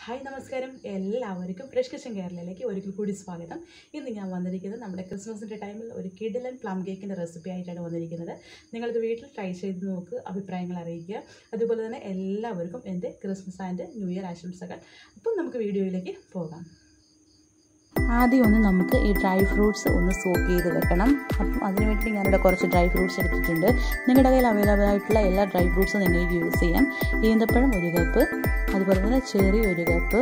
hi നമസ്കാരം എല്ലാവർക്കും fresh kitchen കേരളയിലേക്ക് ഒരിക്കൽ കൂടി സ്വാഗതം ഇന്ന് ഞാൻ വന്നിരിക്കുന്നത് നമ്മുടെ ക്രിസ്മസിൻ്റെ ടൈമിൽ ഒരു കിഡിലൻ പ്ലം കേക്കിൻ്റെ റെസിപ്പി ആയിട്ടാണ് വന്നിരിക്കുന്നത് നിങ്ങളിത് വീട്ടിൽ ട്രൈ ചെയ്ത് നോക്ക് അഭിപ്രായങ്ങൾ അറിയിക്കുക അതുപോലെ തന്നെ എല്ലാവർക്കും എൻ്റെ ക്രിസ്മസ് ആൻഡ് ന്യൂ ഇയർ ആശംസകൾ അപ്പം നമുക്ക് വീഡിയോയിലേക്ക് പോകാം ആദ്യം ഒന്ന് നമുക്ക് ഈ ഡ്രൈ ഫ്രൂട്ട്സ് ഒന്ന് സോക്ക് ചെയ്ത് വെക്കണം അപ്പം അതിന് വേണ്ടി ഞാനിവിടെ കുറച്ച് ഡ്രൈ ഫ്രൂട്ട്സ് എടുത്തിട്ടുണ്ട് നിങ്ങളുടെ കയ്യിൽ അവൈലബിൾ ആയിട്ടുള്ള എല്ലാ ഡ്രൈ ഫ്രൂട്ട്സും നിങ്ങൾക്ക് യൂസ് ചെയ്യാം ഈന്തപ്പഴം ഒരു കപ്പ് അതുപോലെ തന്നെ ചെറി ഒരു കപ്പ്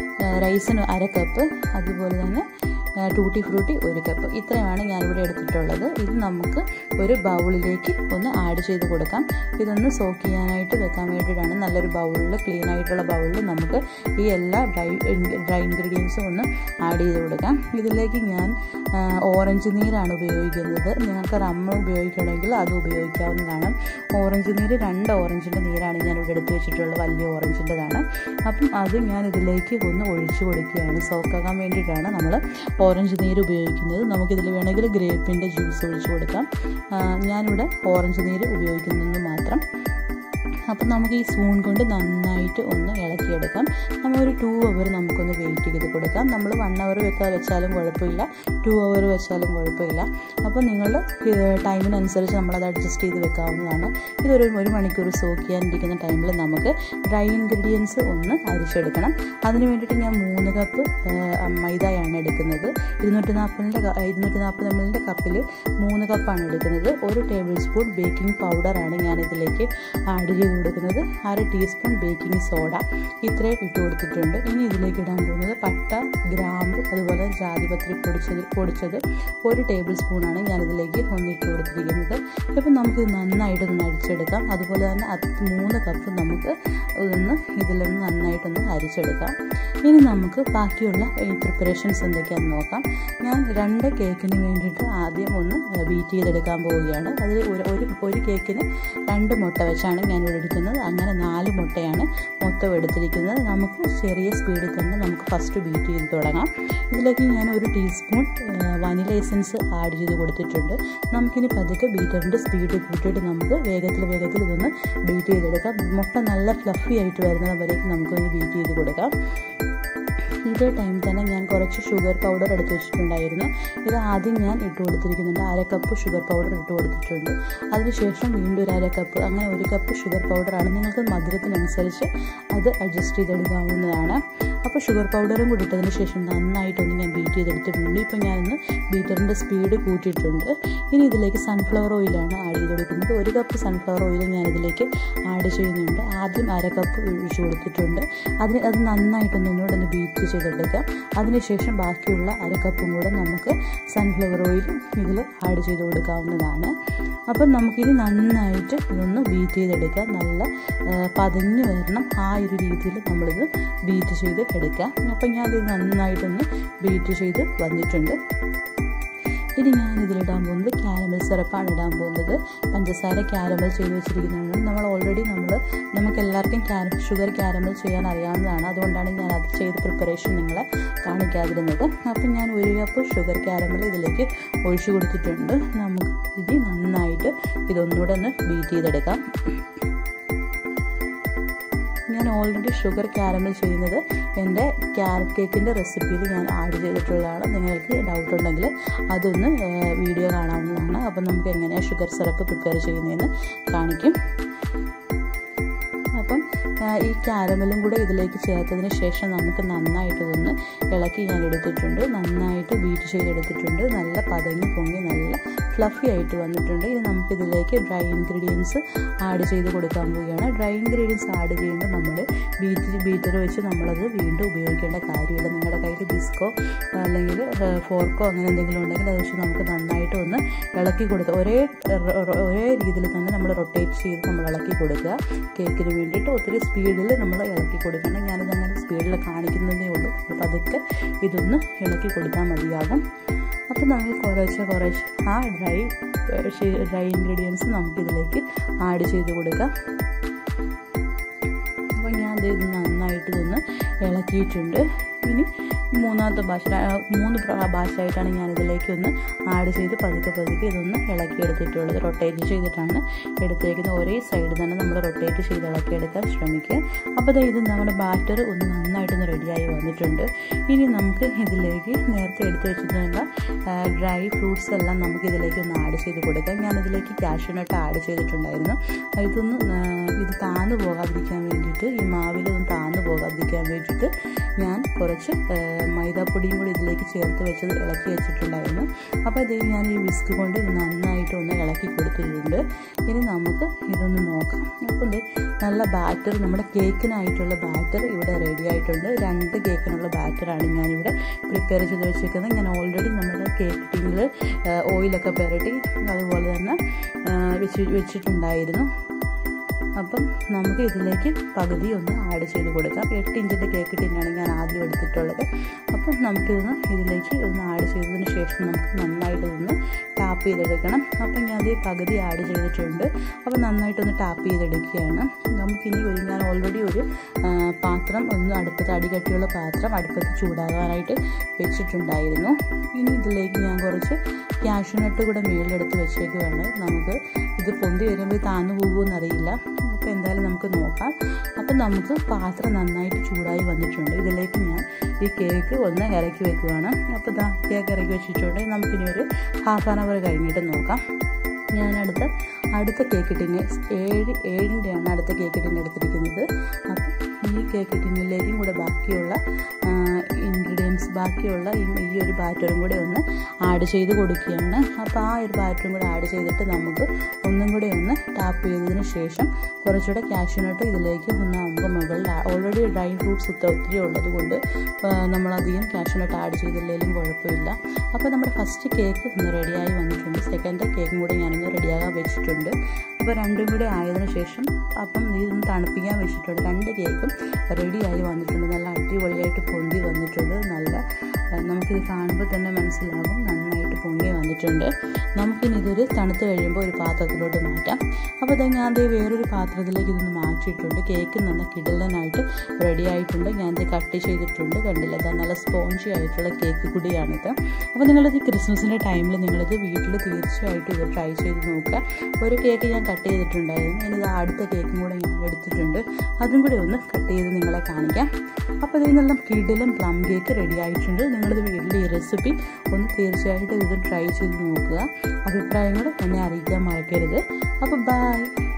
റൈസിന് അര കപ്പ് അതുപോലെ തന്നെ ടൂട്ടി ഫ്രൂട്ടി ഒരു കപ്പ് ഇത്രയാണ് ഞാനിവിടെ എടുത്തിട്ടുള്ളത് ഇത് നമുക്ക് ഒരു ബൗളിലേക്ക് ഒന്ന് ആഡ് ചെയ്ത് കൊടുക്കാം ഇതൊന്ന് സോക്ക് ചെയ്യാനായിട്ട് വെക്കാൻ വേണ്ടിയിട്ടാണ് നല്ലൊരു ബൗളിൽ ക്ലീൻ ആയിട്ടുള്ള ബൗളിൽ നമുക്ക് ഈ എല്ലാ ഡ്രൈ ഡ്രൈ ഇൻഗ്രീഡിയൻസും ഒന്ന് ആഡ് ചെയ്ത് കൊടുക്കാം ഇതിലേക്ക് ഞാൻ ഓറഞ്ച് നീരാണ് ഉപയോഗിക്കുന്നത് നിങ്ങൾക്ക് റമ്മ ഉപയോഗിക്കണമെങ്കിൽ അത് ഉപയോഗിക്കാവുന്നതാണ് ഓറഞ്ച് നീര് രണ്ട് ഓറഞ്ചിൻ്റെ നീരാണ് ഞാൻ ഇവിടെ എടുത്ത് വെച്ചിട്ടുള്ളത് വലിയ ഓറഞ്ചിൻ്റെതാണ് അപ്പം അത് ഞാൻ ഇതിലേക്ക് ഒന്ന് ഒഴിച്ചു കൊടുക്കുകയാണ് സോക്കാക്കാൻ വേണ്ടിയിട്ടാണ് നമ്മൾ ഓറഞ്ച് നീര് ഉപയോഗിക്കുന്നത് നമുക്കിതിൽ വേണമെങ്കിൽ ഗ്രേപ്പിൻ്റെ ജ്യൂസ് ഒഴിച്ചു കൊടുക്കാം ഞാനിവിടെ ഓറഞ്ച് നീര് ഉപയോഗിക്കുന്നത് മാത്രം അപ്പം നമുക്ക് ഈ സ്പൂൺ കൊണ്ട് നന്നായിട്ട് ഒന്ന് ഇളക്കിയെടുക്കാം നമ്മൾ ഒരു ടു അവർ നമുക്കൊന്ന് വെയിറ്റ് ചെയ്ത് കൊടുക്കാം നമ്മൾ വൺ അവർ വെക്കാൻ വെച്ചാലും കുഴപ്പമില്ല ടു അവർ വെച്ചാലും കുഴപ്പമില്ല അപ്പോൾ നിങ്ങൾ ടൈമിനനുസരിച്ച് നമ്മളത് അഡ്ജസ്റ്റ് ചെയ്ത് വെക്കാവുന്നതാണ് ഇതൊരു ഒരു മണിക്കൂർ സോക്ക് ചെയ്യാനിരിക്കുന്ന ടൈമിൽ നമുക്ക് ഡ്രൈ ഇൻഗ്രീഡിയൻസ് ഒന്ന് അരിച്ചെടുക്കണം അതിന് വേണ്ടിയിട്ട് ഞാൻ മൂന്ന് കപ്പ് മൈദയാണ് എടുക്കുന്നത് ഇരുന്നൂറ്റി നാൽപ്പതിൻ്റെ ഇരുന്നൂറ്റി നാൽപ്പത് എം എല്ലിൻ്റെ കപ്പിൽ മൂന്ന് കപ്പാണ് എടുക്കുന്നത് ഒരു ടേബിൾ സ്പൂൺ ബേക്കിംഗ് പൗഡറാണ് ഞാൻ ഇതിലേക്ക് ആഡ് ചെയ്ത് കൊടുക്കുന്നത് അര ടീസ്പൂൺ ബേക്കിംഗ് സോഡ ഇത്രയും ഇട്ട് കൊടുത്തിട്ടുണ്ട് ഇനി ഇതിലേക്ക് ഇടാൻ പോകുന്നത് പട്ട ഗ്രാമ്പ് അതുപോലെ ജാതിപത്രി പൊടിച്ചത് പൊടിച്ചത് ഒരു ടേബിൾ സ്പൂണാണ് ഞാനിതിലേക്ക് ഒന്നിട്ട് കൊടുത്തിരിക്കുന്നത് ഇപ്പം നമുക്ക് നന്നായിട്ടൊന്ന് അരിച്ചെടുക്കാം അതുപോലെ തന്നെ അത് മൂന്ന് കപ്പ് നമുക്ക് ഒന്ന് ഇതിലൊന്ന് നന്നായിട്ടൊന്ന് അരിച്ചെടുക്കാം ഇനി നമുക്ക് ബാക്കിയുള്ള ഈ പ്രിപ്പറേഷൻസ് എന്തൊക്കെയാണെന്ന് നോക്കാം ഞാൻ രണ്ട് കേക്കിന് വേണ്ടിയിട്ട് ആദ്യം ഒന്ന് ബീറ്റ് ചെയ്തെടുക്കാൻ പോവുകയാണ് അതിൽ ഒരു ഒരു ഒരു കേക്കിന് രണ്ട് മുട്ട വെച്ചാണ് ഞാൻ ഇവിടെ എടുക്കുന്നത് അങ്ങനെ നാല് മുട്ടയാണ് മൊത്തം എടുത്തിരിക്കുന്നത് നമുക്ക് ചെറിയ സ്പീഡിൽ തന്നെ നമുക്ക് ഫസ്റ്റ് ബീറ്റ് ചെയ്ത് തുടങ്ങാം ഇതിലേക്ക് ഞാൻ ഒരു ടീസ്പൂൺ വനില എസൻസ് ആഡ് ചെയ്ത് കൊടുത്തിട്ടുണ്ട് നമുക്കിനി പതുക്കെ ബീറ്ററിൻ്റെ സ്പീഡ് കൂട്ടിയിട്ട് നമുക്ക് വേഗത്തിൽ വേഗത്തിൽ ഇതൊന്ന് ബീറ്റ് ചെയ്തെടുക്കാം മുട്ട നല്ല ഫ്ലഫി ആയിട്ട് വരുന്നത് വരേക്കും നമുക്കൊന്ന് ബീറ്റ് ചെയ്ത് കൊടുക്കാം ഇതേ ടൈം തന്നെ ഞാൻ കുറച്ച് ഷുഗർ പൗഡർ എടുത്ത് വെച്ചിട്ടുണ്ടായിരുന്നു ഇത് ആദ്യം ഞാൻ ഇട്ട് കൊടുത്തിരിക്കുന്നുണ്ട് അര കപ്പ് ഷുഗർ പൗഡർ ഇട്ട് കൊടുത്തിട്ടുണ്ട് അതിനുശേഷം വീണ്ടും ഒരു അര കപ്പ് അങ്ങനെ ഒരു കപ്പ് ഷുഗർ പൗഡറാണ് നിങ്ങൾക്ക് മധുരത്തിനനുസരിച്ച് അത് അഡ്ജസ്റ്റ് ചെയ്തെടുക്കാവുന്നതാണ് അപ്പോൾ ഷുഗർ പൗഡറും കൂടി ഇട്ടതിന് ശേഷം നന്നായിട്ടൊന്ന് ഞാൻ ബീറ്റ് ചെയ്തെടുത്തിട്ടുണ്ട് ഇപ്പോൾ ഞാനൊന്ന് ബീറ്ററിൻ്റെ സ്പീഡ് കൂട്ടിയിട്ടുണ്ട് ഇനി ഇതിലേക്ക് സൺഫ്ലവർ ഓയിലാണ് ആഡ് ചെയ്ത് കൊടുക്കുന്നത് ഒരു കപ്പ് സൺഫ്ലവർ ഓയിൽ ഞാൻ ഇതിലേക്ക് ആഡ് ചെയ്യുന്നുണ്ട് ആദ്യം അര കപ്പ് ഒഴിച്ച് കൊടുത്തിട്ടുണ്ട് അതിന് അത് നന്നായിട്ടൊന്ന് ഒന്നുകൂടെ ഒന്ന് ബീറ്റ് ചെയ്തെടുക്കാം അതിനുശേഷം ബാക്കിയുള്ള അര കപ്പും കൂടെ നമുക്ക് സൺഫ്ലവർ ഓയിലും ഇതിൽ ആഡ് ചെയ്ത് കൊടുക്കാവുന്നതാണ് അപ്പം നമുക്കിനി നന്നായിട്ട് ഇതൊന്ന് ബീറ്റ് ചെയ്തെടുക്കാം നല്ല പതഞ്ഞ് വരണം ആ ഒരു രീതിയിൽ നമ്മളിത് ബീറ്റ് ചെയ്ത് എടുക്കാം അപ്പം ഞാനിത് നന്നായിട്ടൊന്ന് ബീറ്റ് ചെയ്ത് വന്നിട്ടുണ്ട് ഇനി ഞാൻ ഇതിലിടാൻ പോകുന്നത് ക്യാരമൽ സിറപ്പാണ് ഇടാൻ പോകുന്നത് പഞ്ചസാര ക്യാരമൽ ചെയ്ത് വെച്ചിരിക്കുന്നതാണ് നമ്മൾ ഓൾറെഡി നമ്മൾ നമുക്ക് എല്ലാവർക്കും ക്യാര ഷുഗർ ക്യാരമൽ ചെയ്യാൻ അറിയാവുന്നതാണ് അതുകൊണ്ടാണ് ഞാൻ അത് ചെയ്ത് പ്രിപ്പറേഷൻ നിങ്ങളെ കാണിക്കാതിരുന്നത് അപ്പം ഞാൻ ഒരു കപ്പ് ഷുഗർ ക്യാരമൽ ഇതിലേക്ക് ഒഴിച്ചു കൊടുത്തിട്ടുണ്ട് നമുക്ക് ഇത് നന്നായിട്ട് ഇതൊന്നുകൂടെ ഒന്ന് ബീറ്റ് ചെയ്തെടുക്കാം ഞാൻ ഓൾറെഡി ഷുഗർ ക്യാരമൽ ചെയ്യുന്നത് എൻ്റെ ക്യാരറ്റ് കേക്കിൻ്റെ റെസിപ്പിയിൽ ഞാൻ ആഡ് ചെയ്തിട്ടുള്ളതാണ് നിങ്ങൾക്ക് ഡൗട്ട് ഉണ്ടെങ്കിൽ അതൊന്ന് വീഡിയോ കാണാവുന്നതാണ് അപ്പം നമുക്ക് എങ്ങനെയാണ് ഷുഗർ സിറപ്പ് പ്രിപ്പയർ ചെയ്യുന്നതെന്ന് കാണിക്കും അപ്പം ഈ ക്യാരമലും കൂടെ ഇതിലേക്ക് ചേർത്തതിന് ശേഷം നമുക്ക് നന്നായിട്ട് ഇതൊന്ന് ഇളക്കി ഞാൻ എടുത്തിട്ടുണ്ട് നന്നായിട്ട് ബീറ്റ് ചെയ്തെടുത്തിട്ടുണ്ട് നല്ല പതഞ്ഞ് പൊങ്ങി നല്ല ഫ്ലഫി ആയിട്ട് വന്നിട്ടുണ്ട് ഇനി നമുക്കിതിലേക്ക് ഡ്രൈ ഇൻഗ്രീഡിയൻസ് ആഡ് ചെയ്ത് കൊടുക്കാൻ പോവുകയാണ് ഡ്രൈ ഇൻഗ്രീഡിയൻസ് ആഡ് ചെയ്യുമ്പോൾ നമ്മൾ ബീറ്റ് ബീറ്റർ വെച്ച് നമ്മളത് വീണ്ടും ഉപയോഗിക്കേണ്ട കാര്യമില്ല നിങ്ങളുടെ കയ്യിൽ ബിസ്കോ അല്ലെങ്കിൽ ഫോർക്കോ അങ്ങനെ എന്തെങ്കിലും ഉണ്ടെങ്കിൽ അത് വെച്ച് നമുക്ക് നന്നായിട്ട് ഒന്ന് ഇളക്കി കൊടുക്കുക ഒരേ ഒരേ രീതിയിൽ തന്നെ നമ്മൾ റൊട്ടേറ്റ് ചെയ്ത് നമ്മൾ ഇളക്കി കൊടുക്കുക കേക്കിന് വേണ്ടിയിട്ട് ഒത്തിരി സ്പീഡിൽ നമ്മൾ ഇളക്കി കൊടുക്കണം ഞാനിത് അങ്ങനെ സ്പീഡിൽ കാണിക്കുന്നതേ ഉള്ളൂ അപ്പോൾ അതൊക്കെ ഇതൊന്ന് ഇളക്കി കൊടുത്താൽ മതിയാകും അപ്പോൾ നമുക്ക് കുറേശ്ശെ കുറേശ്ശെ ആ ഡ്രൈ ഡ്രൈ ഇൻഗ്രീഡിയൻസ് നമുക്കിതിലേക്ക് ആഡ് ചെയ്ത് കൊടുക്കാം അപ്പോൾ ഞാൻ ഇത് നന്നായിട്ട് ഇതൊന്ന് ഇളക്കിയിട്ടുണ്ട് ഇനി മൂന്നാമത്തെ ഭാഷ മൂന്ന് ഭാഷയായിട്ടാണ് ഞാൻ ഇതിലേക്ക് ഒന്ന് ആഡ് ചെയ്ത് പതുക്കെ പതുക്കെ ഇതൊന്ന് ഇളക്കി എടുത്തിട്ടുള്ളത് റൊട്ടേറ്റ് ചെയ്തിട്ടാണ് എടുത്തേക്കുന്നത് ഒരേ സൈഡ് തന്നെ നമ്മൾ റൊട്ടേറ്റ് ചെയ്ത് ഇളക്കിയെടുക്കാൻ ശ്രമിക്കുക അപ്പോൾ ഇത് നമ്മുടെ ബാറ്റർ ഒന്ന് നന്നായിട്ടൊന്ന് റെഡിയായി വന്നിട്ടുണ്ട് ഇനി നമുക്ക് ഇതിലേക്ക് നേരത്തെ എടുത്തു വെച്ചിട്ടുള്ള ഡ്രൈ ഫ്രൂട്ട്സ് എല്ലാം നമുക്ക് ഇതിലേക്ക് ഒന്ന് ആഡ് ചെയ്ത് കൊടുക്കാം ഞാൻ ഇതിലേക്ക് കാഷ്യൂനട്ട് ആഡ് ചെയ്തിട്ടുണ്ടായിരുന്നു ഇതൊന്ന് ഇത് താന്നു പോകാതിരിക്കാൻ വേണ്ടിയിട്ട് ഈ മാവിൽ ഒന്ന് താന്നു പോകാതിരിക്കാൻ വേണ്ടിയിട്ട് ഞാൻ കുറച്ച് മൈദാപ്പൊടിയും കൂടി ഇതിലേക്ക് ചേർത്ത് വെച്ചത് ഇളക്കി വെച്ചിട്ടുണ്ടായിരുന്നു അപ്പോൾ ഇത് ഞാൻ ഈ വിസ്ക് കൊണ്ട് നന്നായിട്ട് ഒന്ന് ഇളക്കി കൊടുത്തിട്ടുണ്ട് ഇനി നമുക്ക് ഇതൊന്ന് നോക്കാം അപ്പോൾ ഇത് നല്ല ബാറ്റർ നമ്മുടെ കേക്കിനായിട്ടുള്ള ബാറ്റർ ഇവിടെ റെഡി ആയിട്ടുണ്ട് രണ്ട് കേക്കിനുള്ള ബാറ്ററാണ് ഞാനിവിടെ പ്രിപ്പയർ ചെയ്ത് വെച്ചേക്കുന്നത് ഞാൻ ഓൾറെഡി നമ്മുടെ കേക്ക് ടീമിൽ ഓയിലൊക്കെ പുരട്ടി അതുപോലെ തന്നെ വെച്ച് വെച്ചിട്ടുണ്ടായിരുന്നു അപ്പം നമുക്ക് ഇതിലേക്ക് പകുതി ഒന്ന് ആഡ് ചെയ്ത് കൊടുക്കാം എട്ട് ഇഞ്ചിൻ്റെ കേക്ക് ടിന്നാണ് ഞാൻ ആദ്യം എടുത്തിട്ടുള്ളത് അപ്പം നമുക്കിതൊന്ന് ഇതിലേക്ക് ഒന്ന് ആഡ് ചെയ്തതിന് ശേഷം നമുക്ക് നന്നായിട്ട് ഒന്ന് ടാപ്പ് ചെയ്തെടുക്കണം അപ്പം ഞാൻ അതേ പകുതി ആഡ് ചെയ്തിട്ടുണ്ട് അപ്പം നന്നായിട്ടൊന്ന് ടാപ്പ് ചെയ്തെടുക്കുകയാണ് നമുക്കിനി ഒരു ഞാൻ ഓൾറെഡി ഒരു പാത്രം ഒന്ന് അടുപ്പത്ത് അടികട്ടിയുള്ള പാത്രം അടുപ്പത്ത് ചൂടാകാനായിട്ട് വെച്ചിട്ടുണ്ടായിരുന്നു ഇനി ഇതിലേക്ക് ഞാൻ കുറച്ച് ക്യാഷ്യൂനട്ട് കൂടെ മേളിലെടുത്ത് വെച്ചേക്കുവാണ് നമുക്ക് ഇത് പൊന്തി വരുമ്പോൾ താന്നു പോകുമെന്നറിയില്ല അപ്പോൾ എന്തായാലും നമുക്ക് നോക്കാം അപ്പം നമുക്ക് പാത്രം നന്നായിട്ട് ചൂടായി വന്നിട്ടുണ്ട് ഇതിലേക്ക് ഞാൻ ഈ കേക്ക് ഒന്ന് ഇറക്കി വെക്കുവാണ് അപ്പോൾ ഇതാ കേക്ക് ഇറക്കി വെച്ചിട്ടുണ്ട് നമുക്കിനി ഒരു ഹാഫ് ആൻ അവർ കഴിഞ്ഞിട്ട് നോക്കാം ഞാൻ അടുത്ത അടുത്ത കേക്ക് ടിന് ഏഴ് ഏഴിൻ്റെയാണ് അടുത്ത കേക്ക് ടിന് എടുത്തിരിക്കുന്നത് അപ്പം ഈ കേക്ക് ടിന്നിലേക്കും കൂടെ ബാക്കിയുള്ള ഇൻഗ്രീഡിയൻസ് ബാക്കിയുള്ള ഈ ഒരു ബാറ്ററും കൂടെ ഒന്ന് ആഡ് ചെയ്ത് കൊടുക്കുകയാണ് അപ്പോൾ ആ ഒരു ബാറ്ററും കൂടെ ആഡ് ചെയ്തിട്ട് നമുക്ക് ഒന്നും കൂടെ ഒന്ന് ടാപ്പ് ചെയ്തതിന് ശേഷം കുറച്ചുകൂടെ കാഷ്യൂനട്ട് ഇതിലേക്ക് ഒന്ന് നമുക്ക് മുകളിൽ ഓൾറെഡി ഡ്രൈ ഫ്രൂട്ട്സ് ഒത്തിരി ഉള്ളത് കൊണ്ട് നമ്മളധികം കാഷ്യൂനട്ട് ആഡ് ചെയ്തില്ലെങ്കിലും കുഴപ്പമില്ല അപ്പോൾ നമ്മുടെ ഫസ്റ്റ് കേക്ക് ഒന്ന് റെഡിയായി വന്നിട്ടുണ്ട് സെക്കൻഡ് കേക്കും കൂടെ ഞാനൊന്ന് റെഡിയാകാൻ വെച്ചിട്ടുണ്ട് അപ്പോൾ രണ്ടും കൂടെ ആയതിനു ശേഷം അപ്പം ഇതൊന്ന് തണുപ്പിക്കാൻ വെച്ചിട്ടുണ്ട് രണ്ട് കേക്കും റെഡിയായി വന്നിട്ടുണ്ട് നല്ല അടിപൊളിയായിട്ട് പൊന്തി വന്നിട്ടുണ്ട് നല്ല നമുക്കിത് കാണുമ്പോൾ തന്നെ മനസ്സിലാകും നന്നായിട്ട് പൊങ്ങി വന്നിട്ടുണ്ട് നമുക്കിനി ഇതൊരു തണുത്ത് കഴിയുമ്പോൾ ഒരു പാത്രത്തിലോട്ട് മാറ്റാം അപ്പോൾ ഇതാ ഞാൻ ദേ വേറൊരു പാത്രത്തിലേക്ക് ഇതൊന്ന് മാറ്റിയിട്ടുണ്ട് കേക്ക് നന്ന കിടലനായിട്ട് റെഡി ആയിട്ടുണ്ട് ഞാൻ ഇത് കട്ട് ചെയ്തിട്ടുണ്ട് കണ്ടില്ല ഇതാ നല്ല സ്പോഞ്ചി ആയിട്ടുള്ള കേക്ക് കൂടിയാണിത് അപ്പോൾ നിങ്ങളിത് ക്രിസ്മസിൻ്റെ ടൈമിൽ നിങ്ങളിത് വീട്ടിൽ തീർച്ചയായിട്ടും ഇത് ട്രൈ ചെയ്ത് നോക്കുക ഒരു കേക്ക് ഞാൻ കട്ട് ചെയ്തിട്ടുണ്ടായിരുന്നു ഇനി ഇത് അടുത്ത കേക്കും കൂടെ ഞാൻ എടുത്തിട്ടുണ്ട് അതും കൂടെ ഒന്ന് കട്ട് ചെയ്ത് നിങ്ങളെ കാണിക്കാം അപ്പോൾ ഇതിൽ നിന്നുള്ള കിടിലും പ്ലം കേക്ക് റെഡി ആയിട്ടുണ്ട് നിങ്ങളിത് വീട്ടിൽ ഈ റെസിപ്പി ഒന്ന് തീർച്ചയായിട്ടും ഇത് ട്രൈ ചെയ്ത് നോക്കുക അഭിപ്രായങ്ങൾ എന്നെ അറിയിക്കാൻ മറക്കരുത് അപ്പോൾ ബൈ